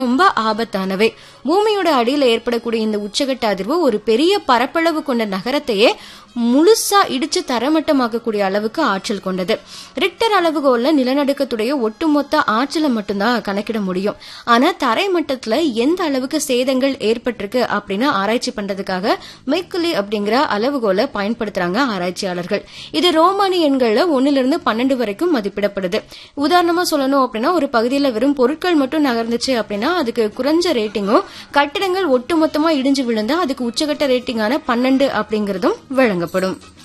ரொம்ப ஆபத்தானவை பூமியோட அடியில ஏற்படக்கூடிய இந்த உச்சகட்ட அதிர்வு ஒரு பெரிய பரப்பளவு கொண்ட நகரத்தையே முழுசா இடிச்சு தரமட்டமாக்கக்கூடிய அளவுக்கு ஆற்றல் கொண்டது ரிக்டர் அளவுகோல்ல நிலநடுக்கத்துடைய ஒட்டுமொத்த ஆற்றலை மட்டும்தான் கணக்கிட முடியும் ஆனா தரை மட்டத்துல எந்த அளவுக்கு சேதங்கள் ஏற்பட்டிருக்கு அப்படின்னு ஆராய்ச்சி பண்றதுக்காக மெக்குலி அப்படிங்கிற அளவுகோலை பயன்படுத்துறாங்க ஆராய்ச்சியாளர்கள் இது ரோமானி எண்கள்ல ஒன்னுல இருந்து பன்னெண்டு வரைக்கும் மதிப்பிடப்படுது உதாரணமா சொல்லணும் அப்படின்னா ஒரு பகுதியில வெறும் பொருட்கள் மட்டும் நகர்ந்துச்சு அப்படின்னா அதுக்கு குறைஞ்ச ரேட்டிங்கும் கட்டிடங்கள் ஒட்டுமொத்தமா இடிஞ்சு விழுந்தா அதுக்கு உச்சகட்ட ரேட்டிங்கான பன்னெண்டு அப்படிங்கறதும் வழங்கப்படும்